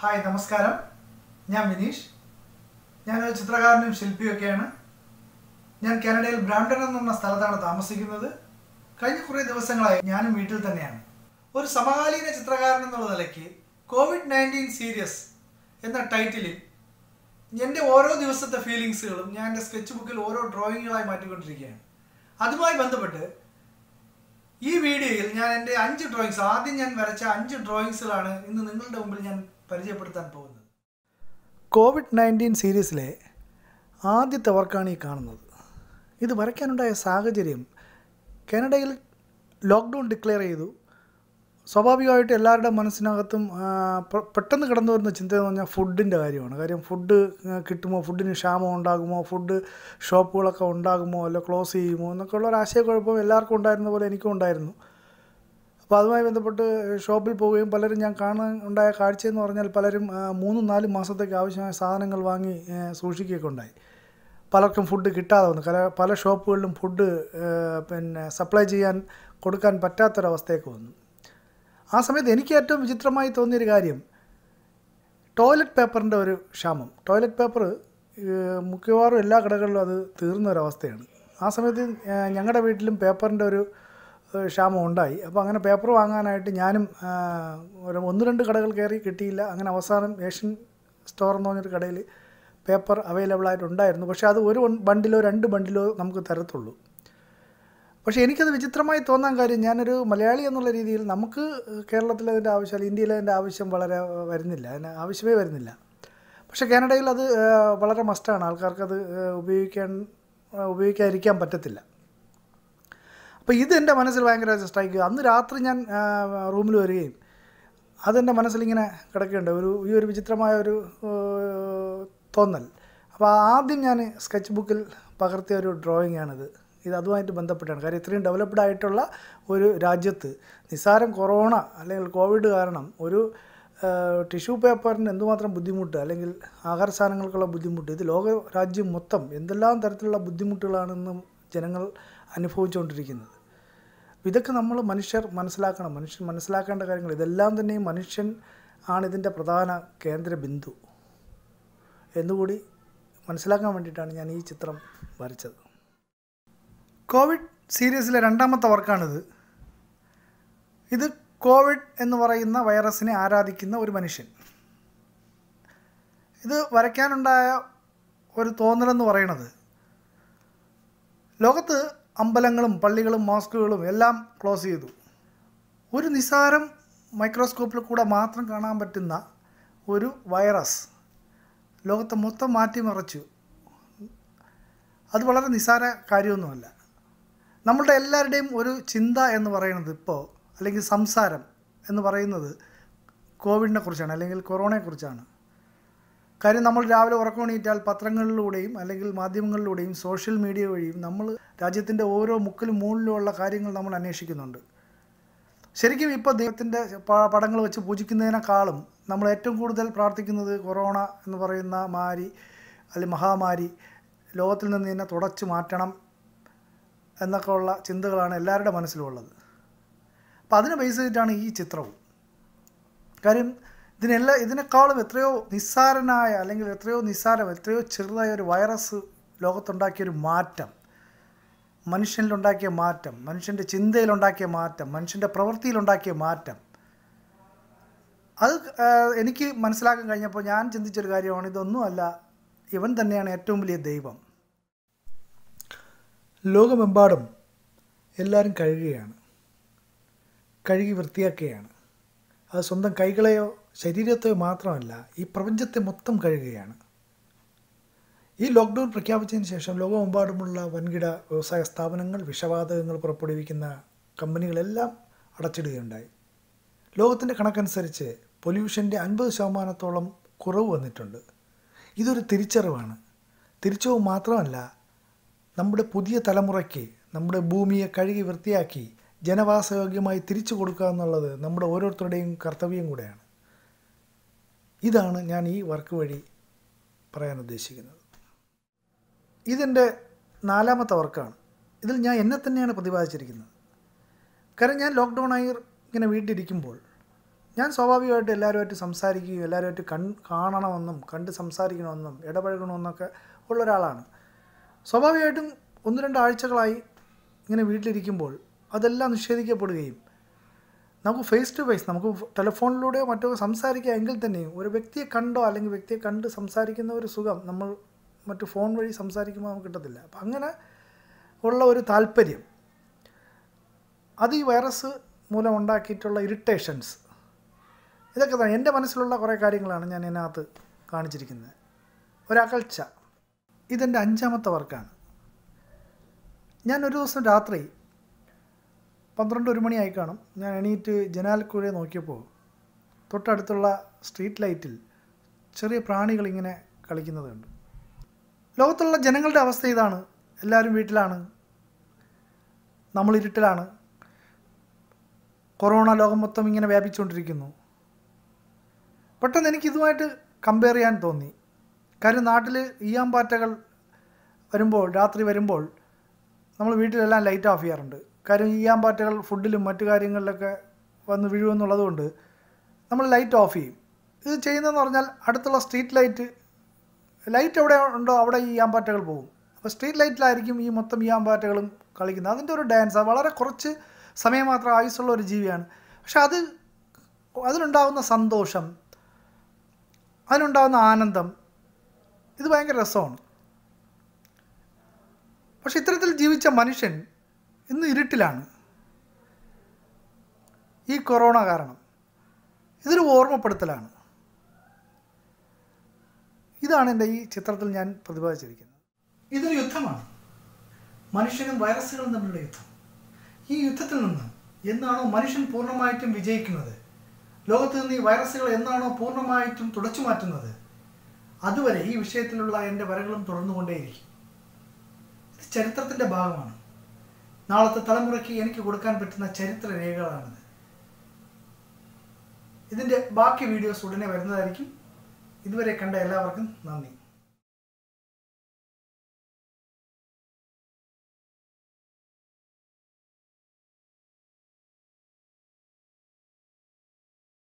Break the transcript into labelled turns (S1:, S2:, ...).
S1: hi നമസ്കാരം ഞാൻ വിനീഷ് ഞാനൊരു ചിത്രകാരനും ശില്പിയൊക്കെയാണ് ഞാൻ കാനഡയിൽ ബ്രാംപ്ടൺ എന്ന് പറഞ്ഞ സ്ഥലത്താണ് താമസിക്കുന്നത് കഴിഞ്ഞ കുറേ ദിവസങ്ങളായി ഞാനും വീട്ടിൽ തന്നെയാണ് ഒരു സമകാലീന ചിത്രകാരൻ എന്നുള്ള നിലയ്ക്ക് കോവിഡ് നയൻറ്റീൻ സീരിയസ് എന്ന ടൈറ്റിലിൽ എൻ്റെ ഓരോ ദിവസത്തെ ഫീലിങ്സുകളും ഞാൻ എൻ്റെ സ്കെച്ച് ബുക്കിൽ ഓരോ ഡ്രോയിങ്ങുകളായി മാറ്റിക്കൊണ്ടിരിക്കുകയാണ് അതുമായി ബന്ധപ്പെട്ട് ഈ വീഡിയോയിൽ ഞാൻ എൻ്റെ അഞ്ച് ഡ്രോയിങ്സ് ആദ്യം ഞാൻ വരച്ച അഞ്ച് ഡ്രോയിങ്സുകളാണ് ഇന്ന് നിങ്ങളുടെ മുമ്പിൽ ഞാൻ പരിചയപ്പെടുത്താൻ പോകുന്നത് കോവിഡ് നയൻറ്റീൻ സീരീസിലെ ആദ്യത്തെ വർക്കാണ് ഈ കാണുന്നത് ഇത് വരയ്ക്കാനുണ്ടായ സാഹചര്യം കാനഡയിൽ ലോക്ക്ഡൗൺ ഡിക്ലെയർ ചെയ്തു സ്വാഭാവികമായിട്ട് എല്ലാവരുടെ മനസ്സിനകത്തും ആ, പെ- പെട്ടെന്ന് കടന്നു വരുന്ന ചിന്ത എന്ന് പറഞ്ഞാൽ ഫുഡിൻ്റെ കാര്യമാണ് കാര്യം ഫുഡ് ആ, കിട്ടുമോ ഫുഡിന് ക്ഷാമം ഉണ്ടാകുമോ ഫുഡ് ഷോപ്പുകളൊക്കെ ഉണ്ടാകുമോ അല്ല ക്ലോസ് ചെയ്യുമോ എന്നൊക്കെ ഉള്ള ഒരു ആശയക്കുഴപ്പം എല്ലാവർക്കും ഉണ്ടായിരുന്ന പോലെ എനിക്കും ഉണ്ടായിരുന്നു അപ്പോൾ അതുമായി ബന്ധപ്പെട്ട് ഷോപ്പിൽ പോവുകയും പലരും ഞാൻ കാണാൻ ഉണ്ടായ കാഴ്ചയെന്ന് പറഞ്ഞാൽ പലരും ആ, മൂന്നും നാലും മാസത്തേക്ക് ആവശ്യമായ സാധനങ്ങൾ വാങ്ങി ആ, സൂക്ഷിക്കുകയൊക്കെ ഉണ്ടായി പലർക്കും ഫുഡ് കിട്ടാതെ വന്നു പല പല ഷോപ്പുകളിലും ഫുഡ് ആ, പിന്നെ സപ്ലൈ ചെയ്യാൻ കൊടുക്കാൻ പറ്റാത്തൊരവസ്ഥയൊക്കെ വന്നു ആ സമയത്ത് എനിക്ക് ഏറ്റവും വിചിത്രമായി തോന്നിയൊരു കാര്യം ടോയ്ലറ്റ് പേപ്പറിൻ്റെ ഒരു ക്ഷാമം ടോയ്ലറ്റ് പേപ്പർ മിക്കവാറും എല്ലാ കടകളിലും അത് തീർന്ന ഒരവസ്ഥയാണ് ആ സമയത്ത് ഏഹ്, ഞങ്ങളുടെ വീട്ടിലും പേപ്പറിൻ്റെ ഒരു ഏഹ്, ക്ഷാമം ഉണ്ടായി അപ്പോൾ അങ്ങനെ പേപ്പർ വാങ്ങാനായിട്ട് ഞാനും ആഹ്, ഒരു ഒന്ന് രണ്ട് കടകൾ കയറി കിട്ടിയില്ല അങ്ങനെ അവസാനം ഏഷ്യൻ സ്റ്റോർ എന്ന് പറഞ്ഞൊരു കടയിൽ പേപ്പർ അവൈലബിൾ ആയിട്ട് ഉണ്ടായിരുന്നു പക്ഷേ അത് ഒരു ബണ്ടിലോ രണ്ട് ബണ്ടിലോ നമുക്ക് തരത്തുള്ളൂ പക്ഷേ എനിക്കത് വിചിത്രമായി തോന്നാൻ കാര്യം ഞാനൊരു മലയാളി എന്നുള്ള രീതിയിൽ നമുക്ക് കേരളത്തിൽ അതിൻ്റെ ആവശ്യം അല്ലെങ്കിൽ ഇന്ത്യയിൽ അതിൻ്റെ ആവശ്യം വളരെ വരുന്നില്ല അതിന് ആവശ്യമേ വരുന്നില്ല പക്ഷേ കാനഡയിൽ അത് ഏഹ്, വളരെ മസ്റ്റാണ് ആൾക്കാർക്കത് ഏഹ്, ഉപയോഗിക്കാൻ ഏഹ്, ഉപയോഗിക്കാതിരിക്കാൻ പറ്റത്തില്ല അപ്പോൾ ഇത് എൻ്റെ മനസ്സിൽ ഭയങ്കര സ്ട്രൈക്ക് അന്ന് രാത്രി ഞാൻ റൂമിൽ വരികയും അതെൻ്റെ മനസ്സിലിങ്ങനെ കിടക്കുകയുണ്ട് ഒരു ഈ ഒരു വിചിത്രമായ ഒരു ഏഹ്, തോന്നൽ അപ്പോൾ ആദ്യം ഞാൻ സ്കെച്ച് ബുക്കിൽ പകർത്തിയ ഒരു ഡ്രോയിങ് ആണിത് ഇത് അതുമായിട്ട് ബന്ധപ്പെട്ടാണ് കാര്യം ഇത്രയും ഡെവലപ്ഡ് ആയിട്ടുള്ള ഒരു രാജ്യത്ത് നിസ്സാരം കൊറോണ അല്ലെങ്കിൽ കോവിഡ് കാരണം ഒരു ടിഷ്യൂ പേപ്പറിന് എന്തുമാത്രം ബുദ്ധിമുട്ട് അല്ലെങ്കിൽ ആഹാര സാധനങ്ങൾക്കുള്ള ബുദ്ധിമുട്ട് ഇത് ലോക രാജ്യം മൊത്തം എന്തെല്ലാം തരത്തിലുള്ള ബുദ്ധിമുട്ടുകളാണെന്നും ജനങ്ങൾ അനുഭവിച്ചുകൊണ്ടിരിക്കുന്നത് അപ്പോൾ ഇതൊക്കെ നമ്മൾ മനുഷ്യർ മനസ്സിലാക്കണം മനുഷ്യൻ മനസ്സിലാക്കേണ്ട കാര്യങ്ങൾ ഇതെല്ലാം തന്നെ മനുഷ്യൻ ആണ് ഇതിൻ്റെ പ്രധാന കേന്ദ്ര ബിന്ദു എന്നുകൂടി മനസ്സിലാക്കാൻ വേണ്ടിയിട്ടാണ് ഞാൻ ഈ ചിത്രം വരച്ചത് കോവിഡ് സീരീസിലെ രണ്ടാമത്തെ വർക്കാണിത് ഇത് കോവിഡ് എന്ന് പറയുന്ന വൈറസിനെ ആരാധിക്കുന്ന ഒരു മനുഷ്യൻ ഇത് വരയ്ക്കാനുണ്ടായ ഒരു തോന്നലെന്ന് പറയണത് ലോകത്ത് അമ്പലങ്ങളും പള്ളികളും മോസ്കുകളും എല്ലാം ക്ലോസ് ചെയ്തു ഒരു നിസാരം മൈക്രോസ്കോപ്പിൽ കൂടെ മാത്രം കാണാൻ പറ്റുന്ന ഒരു വൈറസ് ലോകത്തെ മൊത്തം മാറ്റിമറിച്ചു അത് വളരെ നിസ്സാര കാര്യമൊന്നുമല്ല നമ്മളുടെ എല്ലാവരുടെയും ഒരു ചിന്ത എന്ന് പറയുന്നത് ഇപ്പോൾ അല്ലെങ്കിൽ സംസാരം എന്ന് പറയുന്നത് കോവിഡിനെ കുറിച്ചാണ് അല്ലെങ്കിൽ കൊറോണയെക്കുറിച്ചാണ് കാര്യം നമ്മൾ രാവിലെ ഉറക്കമണീറ്റാൽ പത്രങ്ങളിലൂടെയും അല്ലെങ്കിൽ മാധ്യമങ്ങളിലൂടെയും സോഷ്യൽ മീഡിയ വഴിയും നമ്മൾ രാജ്യത്തിൻ്റെ ഓരോ മുക്കിലും മൂളിലുമുള്ള കാര്യങ്ങൾ നമ്മൾ അന്വേഷിക്കുന്നുണ്ട് ശരിക്കും ഇപ്പോൾ ദൈവത്തിൻ്റെ പ- പടങ്ങൾ വെച്ച് പൂജിക്കുന്നതിനേക്കാളും നമ്മൾ ഏറ്റവും കൂടുതൽ പ്രാർത്ഥിക്കുന്നത് കൊറോണ എന്ന് പറയുന്ന മാരി അല്ലെങ്കിൽ മഹാമാരി ലോകത്തിൽ നിന്ന് ഇതിനെ തുടച്ചു മാറ്റണം എന്നൊക്കെ ഉള്ള ചിന്തകളാണ് എല്ലാവരുടെ മനസ്സിലുള്ളത് അപ്പോൾ അതിനെ ബേസ് ചെയ്തിട്ടാണ് ഈ ചിത്രവും കാര്യം ഇതിനെല്ലാം ഇതിനേക്കാളും എത്രയോ നിസ്സാരനായ അല്ലെങ്കിൽ എത്രയോ നിസ്സാരം എത്രയോ ചെറുതായ ഒരു വൈറസ് ലോകത്തുണ്ടാക്കിയൊരു മാറ്റം മനുഷ്യനിലുണ്ടാക്കിയ മാറ്റം മനുഷ്യൻ്റെ ചിന്തയിലുണ്ടാക്കിയ മാറ്റം മനുഷ്യൻ്റെ പ്രവൃത്തിയിലുണ്ടാക്കിയ മാറ്റം അത് ആ, എനിക്ക് മനസ്സിലാക്കാൻ കഴിഞ്ഞപ്പോൾ ഞാൻ ചിന്തിച്ചൊരു കാര്യമാണ് ഇതൊന്നുമല്ല ഇവൻ തന്നെയാണ് ഏറ്റവും വലിയ ദൈവം ലോകമെമ്പാടും എല്ലാവരും കഴുകുകയാണ് കഴുകി വൃത്തിയാക്കുകയാണ് അത് സ്വന്തം കൈകളെയോ ശരീരത്തെയോ മാത്രമല്ല ഈ പ്രപഞ്ചത്തെ മൊത്തം കഴുകുകയാണ് ഈ ലോക്ക്ഡൗൺ പ്രഖ്യാപിച്ചതിന് ശേഷം ലോകമെമ്പാടുമുള്ള വൻകിട വ്യവസായ സ്ഥാപനങ്ങൾ വിഷവാതകങ്ങൾ പുറപ്പെടുവിക്കുന്ന കമ്പനികളെല്ലാം അടച്ചിടുകയുണ്ടായി ലോകത്തിൻ്റെ കണക്കനുസരിച്ച് പൊല്യൂഷൻ്റെ അൻപത് ശതമാനത്തോളം കുറവ് വന്നിട്ടുണ്ട് ഇതൊരു തിരിച്ചറിവാണ് തിരിച്ചറിവ് മാത്രമല്ല നമ്മുടെ പുതിയ തലമുറയ്ക്ക് നമ്മുടെ ഭൂമിയെ കഴുകി വൃത്തിയാക്കി ജനവാസയോഗ്യമായി തിരിച്ചു കൊടുക്കുക എന്നുള്ളത് നമ്മുടെ ഓരോരുത്തരുടെയും കർത്തവ്യം കൂടെയാണ് ഇതാണ് ഞാൻ ഈ വർക്ക് വഴി പറയാൻ ഉദ്ദേശിക്കുന്നത് ഇതെൻ്റെ നാലാമത്തെ വർക്കാണ് ഇതിൽ ഞാൻ എന്നെ തന്നെയാണ് പ്രതിപാദിച്ചിരിക്കുന്നത് കാരണം ഞാൻ ലോക്ക്ഡൗൺ ആയി ഇങ്ങനെ വീട്ടിലിരിക്കുമ്പോൾ ഞാൻ സ്വാഭാവികമായിട്ട് എല്ലാവരുമായിട്ട് സംസാരിക്കുകയും എല്ലാവരുമായിട്ട് കൺ കാണണമെന്നും കണ്ട് സംസാരിക്കണമെന്നും ഇടപഴകണമെന്നൊക്കെ ഉള്ള ഒരാളാണ് സ്വാഭാവികമായിട്ടും ഒന്ന് രണ്ട് ആഴ്ചകളായി ഇങ്ങനെ വീട്ടിലിരിക്കുമ്പോൾ അതെല്ലാം നിഷേധിക്കപ്പെടുകയും നമുക്ക് ഫേസ് ടു ഫേസ് നമുക്ക് ടെലിഫോണിലൂടെയോ മറ്റോ സംസാരിക്കുക എങ്കിൽ തന്നെയും ഒരു വ്യക്തിയെ കണ്ടോ അല്ലെങ്കിൽ വ്യക്തിയെ കണ്ട് സംസാരിക്കുന്ന ഒരു സുഖം നമ്മൾ മറ്റു ഫോൺ വഴി സംസാരിക്കുമ്പോൾ നമുക്ക് കിട്ടത്തില്ല അപ്പം അങ്ങനെ ഉള്ള ഒരു താല്പര്യം അത് ഈ വൈറസ് മൂലം ഉണ്ടാക്കിയിട്ടുള്ള ഇറിറ്റേഷൻസ് ഇതൊക്കെ തന്നെ എൻ്റെ മനസ്സിലുള്ള കുറേ കാര്യങ്ങളാണ് ഞാൻ ഇതിനകത്ത് കാണിച്ചിരിക്കുന്നത് ഒരകൽച്ച ഇതെൻ്റെ അഞ്ചാമത്തെ വർക്കാണ് ഞാൻ ഒരു ദിവസം രാത്രി പന്ത്രണ്ട് ഒരു മണിയായി കാണും ഞാൻ എണീറ്റ് ജനാലക്കൂടെ നോക്കിയപ്പോൾ തൊട്ടടുത്തുള്ള സ്ട്രീറ്റ് ലൈറ്റിൽ ചെറിയ പ്രാണികൾ ഇങ്ങനെ കളിക്കുന്നത് കണ്ടു ലോകത്തുള്ള ജനങ്ങളുടെ അവസ്ഥ ഇതാണ് എല്ലാവരും വീട്ടിലാണ് നമ്മൾ ഇരുട്ടിലാണ് കൊറോണ ലോകം മൊത്തം ഇങ്ങനെ വ്യാപിച്ചുകൊണ്ടിരിക്കുന്നു പെട്ടെന്ന് എനിക്ക് ഇതുമായിട്ട് കമ്പയർ ചെയ്യാൻ തോന്നി കാര്യം നാട്ടിൽ ഈയാമ്പാറ്റകൾ വരുമ്പോൾ രാത്രി വരുമ്പോൾ നമ്മൾ വീട്ടിലെല്ലാം ലൈറ്റ് ഓഫ് ചെയ്യാറുണ്ട് കാര്യം ഈയാമ്പാറ്റകൾ ഫുഡിലും മറ്റു കാര്യങ്ങളിലൊക്കെ വന്ന് വീഴുമെന്നുള്ളതുകൊണ്ട് നമ്മൾ ലൈറ്റ് ഓഫ് ചെയ്യും ഇത് ചെയ്യുന്നതെന്ന് പറഞ്ഞാൽ അടുത്തുള്ള സ്ട്രീറ്റ് ലൈറ്റ് ലൈറ്റ് എവിടെ ഉണ്ടോ അവിടെ ഈ ഈയാമ്പാറ്റകൾ പോകും അപ്പോൾ സ്ട്രീറ്റ് ലൈറ്റിലായിരിക്കും ഈ മൊത്തം ഈയാമ്പാറ്റകളും കളിക്കുന്നത് അതിൻ്റെ ഒരു ഡാൻസ് വളരെ കുറച്ച് സമയം മാത്രം ആയുസ്സുള്ള ഒരു ജീവിയാണ് പക്ഷെ അത് അതിനുണ്ടാകുന്ന സന്തോഷം അതിനുണ്ടാകുന്ന ആനന്ദം ഇത് ഭയങ്കര രസമാണ് പക്ഷെ ഇത്തരത്തിൽ ജീവിച്ച മനുഷ്യൻ ഇന്ന് ഇരുട്ടിലാണ് ഈ കൊറോണ കാരണം ഇതൊരു ഓർമ്മപ്പെടുത്തലാണ് ഇതാണ് എൻ്റെ ഈ ചിത്രത്തിൽ ഞാൻ പ്രതിപാദിച്ചിരിക്കുന്നത് ഇതൊരു യുദ്ധമാണ് മനുഷ്യനും വൈറസുകളും തമ്മിലുള്ള യുദ്ധം ഈ യുദ്ധത്തിൽ നിന്ന് എന്നാണോ മനുഷ്യൻ പൂർണ്ണമായിട്ടും വിജയിക്കുന്നത് ലോകത്ത് നിന്ന് ഈ വൈറസുകൾ എന്നാണോ പൂർണ്ണമായിട്ടും തുടച്ചു മാറ്റുന്നത് അതുവരെ ഈ വിഷയത്തിലുള്ള എൻ്റെ വരകളും തുടർന്നുകൊണ്ടേയിരിക്കും ഇത് ചരിത്രത്തിൻ്റെ ഭാഗമാണ് നാളത്തെ തലമുറയ്ക്ക് എനിക്ക് കൊടുക്കാൻ പറ്റുന്ന ചരിത്ര രേഖകളാണിത് ഇതിൻ്റെ ബാക്കി വീഡിയോസ് ഉടനെ വരുന്നതായിരിക്കും ഇതുവരെ കണ്ട എല്ലാവർക്കും നന്ദി